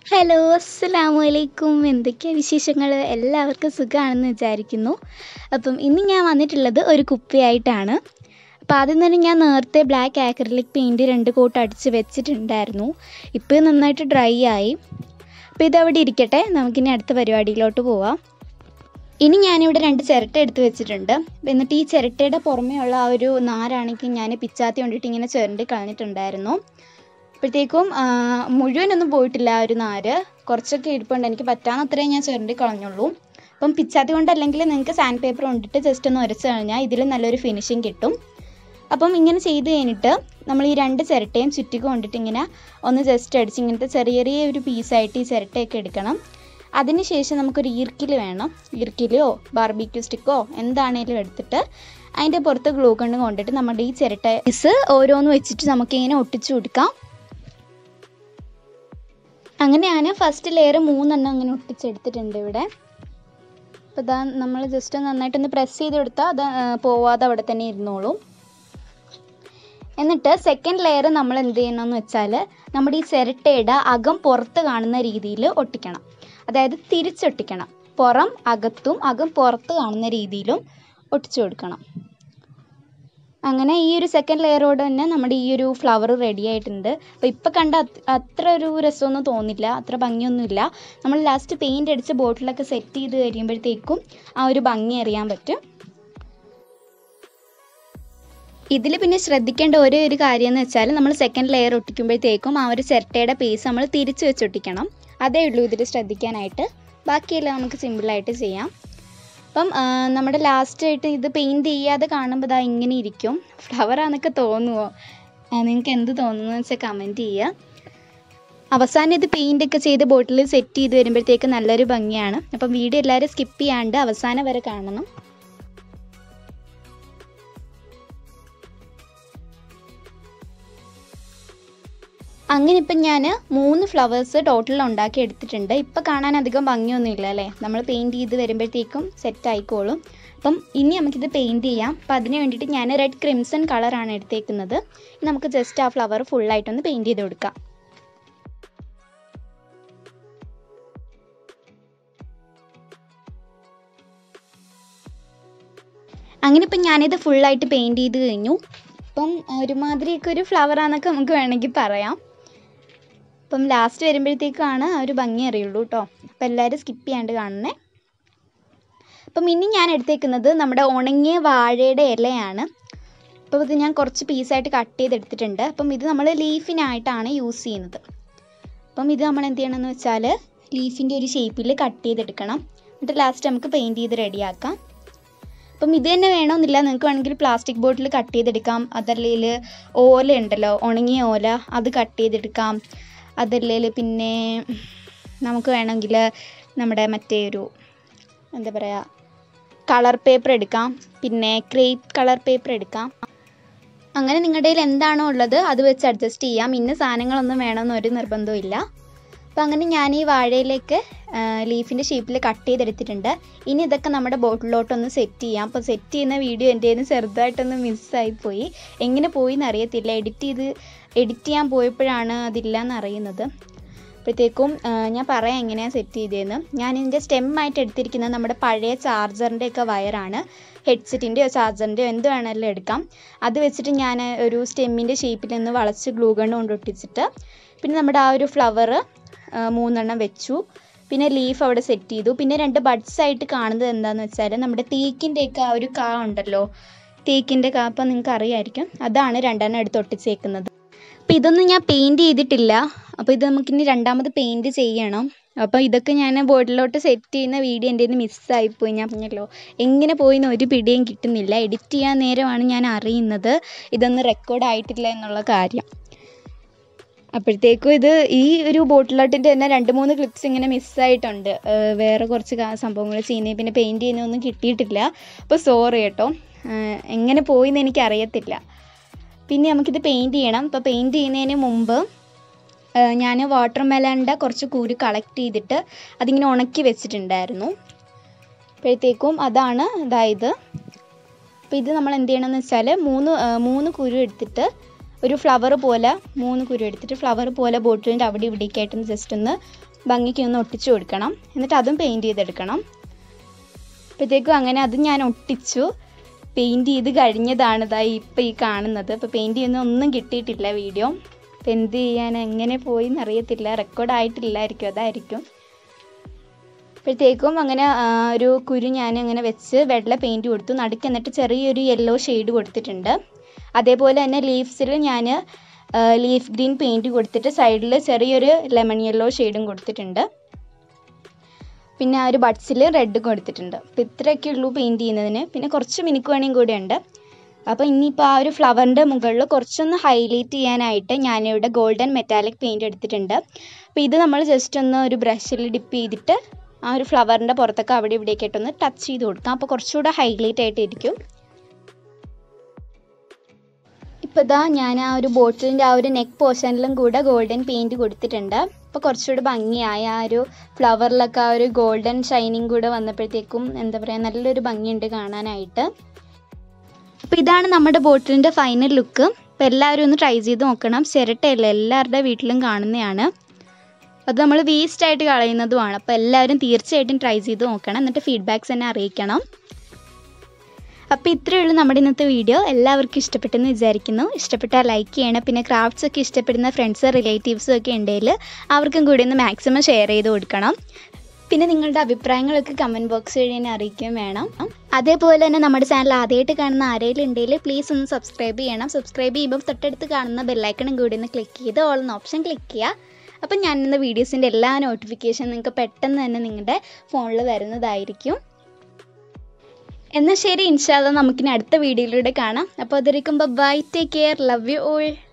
hello അസ്സലാമു അലൈക്കും എന്തൊക്കെയാണ് വിശേഷങ്ങൾ എല്ലാവർക്കും സുഖമാണെന്ന് വിചാരിക്കുന്നു അപ്പം ഇന്ന് ഞാൻ വന്നിട്ടുള്ളത് ഒരു കുപ്പിയായിട്ടാണ് അപ്പോൾ ആദ്യം തന്നെ ഞാൻ നേരത്തെ ബ്ലാക്ക് ആക്രിലിക് പെയിൻറ്റ് രണ്ട് കോട്ട് അടിച്ച് വെച്ചിട്ടുണ്ടായിരുന്നു ഇപ്പോൾ നന്നായിട്ട് ഡ്രൈ ആയി അപ്പോൾ ഇതവിടെ ഇരിക്കട്ടെ നമുക്കിനി അടുത്ത പരിപാടിയിലോട്ട് പോവാം ഇനി ഞാനിവിടെ രണ്ട് ചിരട്ട എടുത്ത് വെച്ചിട്ടുണ്ട് എന്നിട്ട് ഈ ചിരട്ടയുടെ പുറമേ ഉള്ള ആ ഒരു നാരാണെങ്കിൽ ഞാൻ പിച്ചാത്തി കൊണ്ടിട്ട് ഇങ്ങനെ ചുരണ്ടി കളഞ്ഞിട്ടുണ്ടായിരുന്നു അപ്പോഴത്തേക്കും ആ, മുഴുവനൊന്നും പോയിട്ടില്ല ആ ഒരു നാര് കുറച്ചൊക്കെ ഇരിപ്പുണ്ട് എനിക്ക് പറ്റാവുന്നത്രയും ഞാൻ ചുരണ്ടി കളഞ്ഞുള്ളൂ അപ്പം പിച്ചാത്തി കൊണ്ടല്ലെങ്കിൽ നിങ്ങൾക്ക് സാൻഡ് പേപ്പർ കൊണ്ടിട്ട് ജസ്റ്റ് ഒന്ന് ഉരച്ച് കഴിഞ്ഞാൽ ഇതിൽ നല്ലൊരു ഫിനിഷിങ് കിട്ടും അപ്പം ഇങ്ങനെ ചെയ്ത് കഴിഞ്ഞിട്ട് നമ്മൾ ഈ രണ്ട് ചിരട്ടയും ചുറ്റിക്ക് കൊണ്ടിട്ട് ഇങ്ങനെ ഒന്ന് ജസ്റ്റ് അടിച്ച് ഇങ്ങനത്തെ ചെറിയ ചെറിയ ഒരു പീസായിട്ട് ഈ ചിരട്ടയൊക്കെ എടുക്കണം അതിനുശേഷം നമുക്കൊരു ഈർക്കിൽ വേണം ഈർക്കിലോ ബാർബിക്യൂ സ്റ്റിക്കോ എന്താണേലും എടുത്തിട്ട് അതിൻ്റെ പുറത്ത് ഗ്ലൂ കണ്ട് കൊണ്ടിട്ട് നമ്മുടെ ഈ ചിരട്ട പീസ് ഓരോന്ന് വെച്ചിട്ട് നമുക്കിങ്ങനെ ഒട്ടിച്ചു കൊടുക്കാം അങ്ങനെയാണ് ഫസ്റ്റ് ലെയർ മൂന്നെണ്ണം അങ്ങനെ ഒട്ടിച്ചെടുത്തിട്ടുണ്ട് ഇവിടെ അപ്പോൾ ഇതാ നമ്മൾ ജസ്റ്റ് നന്നായിട്ടൊന്ന് പ്രസ് ചെയ്ത് കൊടുത്താൽ അത് ആ, പോവാതെ അവിടെ തന്നെ ഇരുന്നോളും എന്നിട്ട് സെക്കൻഡ് ലെയർ നമ്മൾ എന്ത് ചെയ്യണമെന്ന് വെച്ചാൽ നമ്മുടെ ഈ ചിരട്ടയുടെ അകം പുറത്ത് കാണുന്ന രീതിയിൽ ഒട്ടിക്കണം അതായത് തിരിച്ചൊട്ടിക്കണം പുറം അകത്തും അകം പുറത്ത് കാണുന്ന രീതിയിലും ഒട്ടിച്ചു കൊടുക്കണം അങ്ങനെ ഈ ഒരു സെക്കൻഡ് ലെയറോട് തന്നെ നമ്മുടെ ഈ ഒരു ഫ്ലവർ റെഡി ആയിട്ടുണ്ട് അപ്പോൾ ഇപ്പം കണ്ട അത് അത്ര ഒരു രസമൊന്നും തോന്നില്ല അത്ര ഭംഗിയൊന്നുമില്ല നമ്മൾ ലാസ്റ്റ് പെയിൻ്റ് അടിച്ച് ബോട്ടിലൊക്കെ സെറ്റ് ചെയ്ത് കഴിയുമ്പോഴത്തേക്കും ആ ഒരു ഭംഗി അറിയാൻ പറ്റും ഇതിൽ പിന്നെ ശ്രദ്ധിക്കേണ്ട ഒരേ ഒരു കാര്യം എന്ന് വെച്ചാൽ നമ്മൾ സെക്കൻഡ് ലെയർ ഒട്ടിക്കുമ്പോഴത്തേക്കും ആ ഒരു ചിരട്ടയുടെ പേസ് നമ്മൾ തിരിച്ച് വെച്ചൊട്ടിക്കണം അതേ ഉള്ളൂ ഇതിൽ ശ്രദ്ധിക്കാനായിട്ട് ബാക്കിയെല്ലാം നമുക്ക് സിമ്പിളായിട്ട് ചെയ്യാം അപ്പം ആ, നമ്മുടെ ലാസ്റ്റായിട്ട് ഇത് പെയിൻറ് ചെയ്യാതെ കാണുമ്പോൾ ഇതാ ഇങ്ങനെ ഇരിക്കും ഫ്ലവർ ആണെന്നൊക്കെ തോന്നുമോ നിങ്ങൾക്ക് എന്ത് തോന്നുന്നു വെച്ചാൽ കമൻറ്റ് ചെയ്യുക അവസാനം ഇത് പെയിൻ്റ് ഒക്കെ ചെയ്ത് ബോട്ടിൽ സെറ്റ് ചെയ്ത് വരുമ്പോഴത്തേക്ക് നല്ലൊരു ഭംഗിയാണ് അപ്പം വീഡിയോ എല്ലാവരും സ്കിപ്പ് ചെയ്യാണ്ട് അവസാനം വരെ കാണണം അങ്ങനെ ഇപ്പം ഞാൻ മൂന്ന് ഫ്ലവേഴ്സ് ടോട്ടൽ ഉണ്ടാക്കി എടുത്തിട്ടുണ്ട് ഇപ്പം കാണാൻ അധികം ഭംഗിയൊന്നുമില്ല അല്ലേ നമ്മൾ പെയിൻറ് ചെയ്ത് വരുമ്പോഴത്തേക്കും സെറ്റ് ആയിക്കോളും അപ്പം ഇനി നമുക്കിത് പെയിൻറ് ചെയ്യാം അപ്പം അതിന് വേണ്ടിയിട്ട് ഞാൻ റെഡ് ക്രിംസൺ കളറാണ് എടുത്തേക്കുന്നത് ഇനി നമുക്ക് ജസ്റ്റ് ആ ഫ്ലവർ ഫുള്ളായിട്ടൊന്ന് പെയിൻറ് ചെയ്ത് കൊടുക്കാം അങ്ങനെ ഇപ്പം ഞാനിത് ഫുള്ളായിട്ട് പെയിൻറ് ചെയ്ത് കഴിഞ്ഞു ഇപ്പം ഒരുമാതിരിയൊക്കെ ഒരു ഫ്ലവറാന്നൊക്കെ നമുക്ക് വേണമെങ്കിൽ പറയാം അപ്പം ലാസ്റ്റ് വരുമ്പോഴത്തേക്കാണ് ആ ഒരു ഭംഗി അറിയുള്ളൂ കേട്ടോ അപ്പം എല്ലാവരും സ്കിപ്പ് ചെയ്യാണ്ട് കാണണേ അപ്പം ഇനി ഞാൻ എടുത്തേക്കുന്നത് നമ്മുടെ ഉണങ്ങിയ വാഴയുടെ ഇലയാണ് അപ്പോൾ ഇത് ഞാൻ കുറച്ച് പീസായിട്ട് കട്ട് ചെയ്തെടുത്തിട്ടുണ്ട് അപ്പം ഇത് നമ്മൾ ലീഫിനായിട്ടാണ് യൂസ് ചെയ്യുന്നത് അപ്പം ഇത് നമ്മൾ എന്ത് ചെയ്യണമെന്ന് വെച്ചാൽ ലീഫിൻ്റെ ഒരു ഷേപ്പിൽ കട്ട് ചെയ്തെടുക്കണം എന്നിട്ട് ലാസ്റ്റ് നമുക്ക് പെയിൻറ് ചെയ്ത് റെഡിയാക്കാം അപ്പം ഇത് തന്നെ വേണമെന്നില്ല നിങ്ങൾക്ക് വേണമെങ്കിൽ പ്ലാസ്റ്റിക് ബോട്ടിൽ കട്ട് ചെയ്തെടുക്കാം അതല്ലെങ്കിൽ ഓല ഉണ്ടല്ലോ ഉണങ്ങിയ ഓല അത് കട്ട് ചെയ്തെടുക്കാം അതല്ലെങ്കിൽ പിന്നെ നമുക്ക് വേണമെങ്കിൽ നമ്മുടെ മറ്റേ ഒരു എന്താ പറയുക കളർ പേപ്പർ എടുക്കാം പിന്നെ ക്രേപ്പ് കളർ പേപ്പർ എടുക്കാം അങ്ങനെ നിങ്ങളുടെ കയ്യിൽ എന്താണോ ഉള്ളത് അത് വെച്ച് അഡ്ജസ്റ്റ് ചെയ്യാം ഇന്ന സാധനങ്ങളൊന്നും വേണമെന്ന് ഒരു നിർബന്ധവും ഇല്ല അപ്പോൾ അങ്ങനെ ഞാൻ ഈ വാഴയിലേക്ക് ലീഫിൻ്റെ ഷേപ്പിൽ കട്ട് ചെയ്തെടുത്തിട്ടുണ്ട് ഇനി ഇതൊക്കെ നമ്മുടെ ബോട്ടിലോട്ടൊന്ന് സെറ്റ് ചെയ്യാം അപ്പോൾ സെറ്റ് ചെയ്യുന്ന വീഡിയോ എൻ്റെ കയ്യിൽ നിന്ന് ചെറുതായിട്ടൊന്ന് മിസ്സായിപ്പോയി എങ്ങനെ പോയി എന്നറിയത്തില്ല എഡിറ്റ് ചെയ്ത് എഡിറ്റ് ചെയ്യാൻ പോയപ്പോഴാണ് അതില്ലയെന്ന് അറിയുന്നത് അപ്പോഴത്തേക്കും ആ, ഞാൻ പറയാം എങ്ങനെയാണ് സെറ്റ് ചെയ്തതെന്ന് ഞാൻ ഇതിൻ്റെ സ്റ്റെമ്മായിട്ട് എടുത്തിരിക്കുന്നത് നമ്മുടെ പഴയ ചാർജറിൻ്റെ ഒക്കെ വയറാണ് ഹെഡ്സെറ്റിൻ്റെയോ ചാർജറിൻ്റെയോ എന്ത് വേണമെങ്കിലും എടുക്കാം അത് വെച്ചിട്ട് ഞാൻ ഒരു സ്റ്റെമ്മിൻ്റെ ഷേപ്പിൽ നിന്ന് വളച്ച് ഗ്ലൂ ഗണ്ണ് കൊണ്ട് ഒട്ടിച്ചിട്ട് പിന്നെ നമ്മുടെ ആ ഒരു ഫ്ലവർ മൂന്നെണ്ണം വെച്ചു പിന്നെ ലീഫ് അവിടെ സെറ്റ് ചെയ്തു പിന്നെ രണ്ട് ബഡ്സ് ആയിട്ട് കാണുന്നത് എന്താണെന്ന് വെച്ചാൽ നമ്മുടെ തേക്കിൻ്റെയൊക്കെ ആ ഒരു കാ ഉണ്ടല്ലോ തേക്കിൻ്റെ കാ അപ്പം നിങ്ങൾക്ക് അറിയാമായിരിക്കും അതാണ് രണ്ടെണ്ണം എടുത്ത് ഒട്ടിച്ചേക്കുന്നത് അപ്പോൾ ഇതൊന്നും ഞാൻ പെയിൻറ് ചെയ്തിട്ടില്ല അപ്പോൾ ഇത് നമുക്കിനി രണ്ടാമത് പെയിൻറ് ചെയ്യണം അപ്പോൾ ഇതൊക്കെ ഞാൻ ബോർഡിലോട്ട് സെറ്റ് ചെയ്യുന്ന വീഡിയോ എൻ്റെ നിന്ന് മിസ്സായിപ്പോയി ഞാൻ പറഞ്ഞല്ലോ എങ്ങനെ പോയി എന്ന് ഒരു പിടിയും കിട്ടുന്നില്ല എഡിറ്റ് ചെയ്യാൻ നേരമാണ് ഞാൻ അറിയുന്നത് ഇതൊന്നും റെക്കോർഡ് ആയിട്ടില്ല എന്നുള്ള കാര്യം അപ്പോഴത്തേക്കും ഇത് ഈ ഒരു ബോട്ടിലോട്ടിൻ്റെ തന്നെ രണ്ട് മൂന്ന് ക്ലിപ്സ് ഇങ്ങനെ മിസ്സായിട്ടുണ്ട് ഏഹ് വേറെ കുറച്ച് സംഭവങ്ങൾ ചെയ്യുന്നത് പിന്നെ പെയിൻറ് ചെയ്യുന്നതൊന്നും കിട്ടിയിട്ടില്ല അപ്പോൾ സോറി കേട്ടോ ഏഹ് എങ്ങനെ പോയി എന്ന് എനിക്ക് അറിയത്തില്ല പിന്നെ നമുക്കിത് പെയിൻറ് ചെയ്യണം ഇപ്പോൾ പെയിൻറ് ചെയ്യുന്നതിന് മുമ്പ് ഞാൻ വാട്ടർ മെലൻ്റെ കുറച്ച് കുരു കളക്ട് ചെയ്തിട്ട് അതിങ്ങനെ ഉണക്കി വെച്ചിട്ടുണ്ടായിരുന്നു അപ്പോഴത്തേക്കും അതാണ് അതായത് അപ്പോൾ ഇത് നമ്മൾ എന്ത് ചെയ്യണമെന്ന് വെച്ചാൽ മൂന്ന് ആ, മൂന്ന് കുരു എടുത്തിട്ട് ഒരു ഫ്ലവർ പോലെ മൂന്ന് കുരു എടുത്തിട്ട് ഫ്ലവർ പോലെ ബോട്ടിലിൻ്റെ അവിടെ ഇവിടേക്കായിട്ടൊന്ന് ജസ്റ്റ് ഒന്ന് ഭംഗിക്ക് ഒന്ന് ഒട്ടിച്ചു കൊടുക്കണം എന്നിട്ട് അതും പെയിൻറ്റ് ചെയ്തെടുക്കണം അപ്പോഴത്തേക്കും അങ്ങനെ അത് ഞാൻ ഒട്ടിച്ചു പെയിൻറ്റ് ചെയ്ത് കഴിഞ്ഞതാണ് ഇതാ ഇപ്പോൾ ഈ കാണുന്നത് ഇപ്പോൾ പെയിൻറ്റ് ചെയ്യുന്ന ഒന്നും കിട്ടിയിട്ടില്ല വീഡിയോ അപ്പോൾ എന്ത് ചെയ്യാൻ എങ്ങനെ പോയി എന്നറിയത്തില്ല റെക്കോർഡ് ആയിട്ടില്ലായിരിക്കും അതായിരിക്കും അപ്പോഴത്തേക്കും അങ്ങനെ ആ, ഒരു കുരു ഞാൻ അങ്ങനെ വെച്ച് വെള്ള പെയിൻറ്റ് കൊടുത്തു നടുക്ക് എന്നിട്ട് ചെറിയൊരു യെല്ലോ ഷെയ്ഡ് കൊടുത്തിട്ടുണ്ട് അതേപോലെ തന്നെ ലീവ്സിൽ ഞാൻ ലീഫ് ഗ്രീൻ പെയിൻറ്റ് കൊടുത്തിട്ട് സൈഡിൽ ചെറിയൊരു ലെമൺ യെല്ലോ ഷെയ്ഡും കൊടുത്തിട്ടുണ്ട് പിന്നെ ആ ഒരു ബഡ്സിൽ റെഡ് കൊടുത്തിട്ടുണ്ട് അപ്പോൾ ഇത്രയൊക്കെ ഉള്ളൂ പെയിൻറ്റ് ചെയ്യുന്നതിന് പിന്നെ കുറച്ച് മിനുക്ക് പണിയും കൂടെ ഉണ്ട് അപ്പോൾ ഇനിയിപ്പോൾ ആ ഒരു ഫ്ലവറിൻ്റെ മുകളിൽ കുറച്ചൊന്ന് ഹൈലൈറ്റ് ചെയ്യാനായിട്ട് ഞാനിവിടെ ഗോൾഡൻ മെറ്റാലിക് പെയിൻറ്റ് എടുത്തിട്ടുണ്ട് അപ്പോൾ ഇത് നമ്മൾ ജസ്റ്റ് ഒന്ന് ഒരു ബ്രഷിൽ ഡിപ്പ് ചെയ്തിട്ട് ആ ഒരു ഫ്ലവറിൻ്റെ പുറത്തൊക്കെ അവിടെ ഇവിടെയൊക്കെ ആയിട്ടൊന്ന് ടച്ച് ചെയ്ത് കൊടുക്കാം അപ്പോൾ കുറച്ചുകൂടെ ഹൈലൈറ്റ് ആയിട്ട് ഇരിക്കും ഇപ്പോൾ ഇതാ ഞാൻ ആ ഒരു ബോട്ടിലിൻ്റെ ആ ഒരു നെക്ക് പോർഷനിലും കൂടെ ഗോൾഡൻ പെയിൻറ്റ് കൊടുത്തിട്ടുണ്ട് അപ്പോൾ കുറച്ചുകൂടെ ഭംഗിയായി ആ ഒരു ഫ്ലവറിലൊക്കെ ആ ഒരു ഗോൾഡൻ ഷൈനിങ് കൂടെ വന്നപ്പോഴത്തേക്കും എന്താ പറയുക നല്ലൊരു ഭംഗിയുണ്ട് കാണാനായിട്ട് അപ്പോൾ ഇതാണ് നമ്മുടെ ബോട്ടിലിൻ്റെ ഫൈനൽ ലുക്ക് അപ്പോൾ എല്ലാവരും ഒന്ന് ട്രൈ ചെയ്ത് നോക്കണം ചിരട്ടയല്ല എല്ലാവരുടെ വീട്ടിലും കാണുന്നതാണ് അത് നമ്മൾ വേസ്റ്റ് ആയിട്ട് കളയുന്നതുമാണ് അപ്പോൾ എല്ലാവരും തീർച്ചയായിട്ടും ട്രൈ ചെയ്ത് നോക്കണം എന്നിട്ട് ഫീഡ്ബാക്ക്സ് എന്നെ അറിയിക്കണം അപ്പോൾ ഇത്രയേ ഉള്ളൂ നമ്മുടെ ഇന്നത്തെ വീഡിയോ എല്ലാവർക്കും ഇഷ്ടപ്പെട്ടെന്ന് വിചാരിക്കുന്നു ഇഷ്ടപ്പെട്ടാൽ ലൈക്ക് ചെയ്യണം പിന്നെ ക്രാഫ്റ്റ്സ് ഒക്കെ ഇഷ്ടപ്പെടുന്ന ഫ്രണ്ട്സ് റിലേറ്റീവ്സും ഒക്കെ ഉണ്ടെങ്കിൽ അവർക്കും കൂടി ഒന്ന് മാക്സിമം ഷെയർ ചെയ്ത് കൊടുക്കണം പിന്നെ നിങ്ങളുടെ അഭിപ്രായങ്ങളൊക്കെ കമൻറ്റ് ബോക്സ് വഴി എന്നെ അറിയിക്കുകയും വേണം അതേപോലെ തന്നെ നമ്മുടെ ചാനൽ ആദ്യമായിട്ട് കാണുന്ന ആരെങ്കിലും ഉണ്ടെങ്കിൽ പ്ലീസ് ഒന്ന് സബ്സ്ക്രൈബ് ചെയ്യണം സബ്സ്ക്രൈബ് ചെയ്യുമ്പോൾ തൊട്ടടുത്ത് കാണുന്ന ബെല്ലൈക്കണും കൂടി ഒന്ന് ക്ലിക്ക് ചെയ്ത് ഓൾ എന്ന ഓപ്ഷൻ ക്ലിക്ക് ചെയ്യുക അപ്പം ഞാൻ ഇന്ന് വീഡിയോസിൻ്റെ എല്ലാ നോട്ടിഫിക്കേഷൻ നിങ്ങൾക്ക് പെട്ടെന്ന് തന്നെ നിങ്ങളുടെ ഫോണിൽ വരുന്നതായിരിക്കും എന്നാൽ ശരി ഇൻഷാല്ല നമുക്കിനി അടുത്ത വീഡിയോയിലൂടെ കാണാം അപ്പോൾ അതിരിക്കുമ്പോൾ bye take care love you all